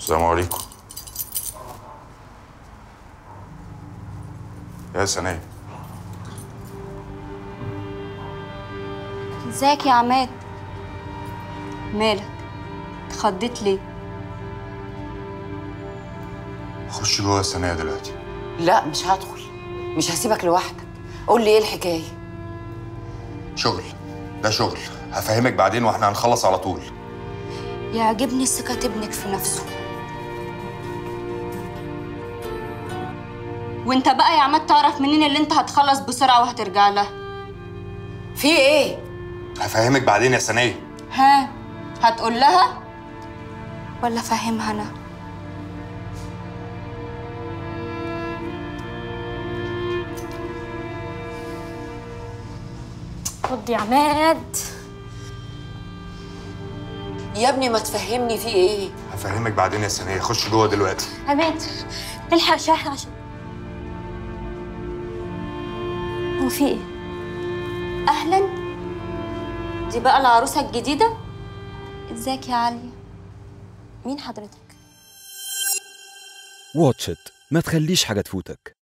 السلام عليكم يا سناء ازيك يا عماد مالك اتخضيت ليه خش جوه السناء دلوقتي لا مش هدخل مش هسيبك لوحدك قول لي ايه الحكايه شغل ده شغل هفهمك بعدين واحنا هنخلص على طول يعجبني ثقة ابنك في نفسه وانت بقى يا عماد تعرف منين اللي انت هتخلص بسرعة وهترجع لها في ايه هفهمك بعدين يا سناء ها هتقول لها ولا فهمها انا رد يا عماد يا ابني ما تفهمني في ايه هفهمك بعدين يا سناء خش جوه دلوقتي عماد الحق شاحن عشان هو في ايه؟ اهلا دي بقى العروسة الجديدة ازيك يا عليا مين حضرتك؟ واتش إت ما تخليش حاجة تفوتك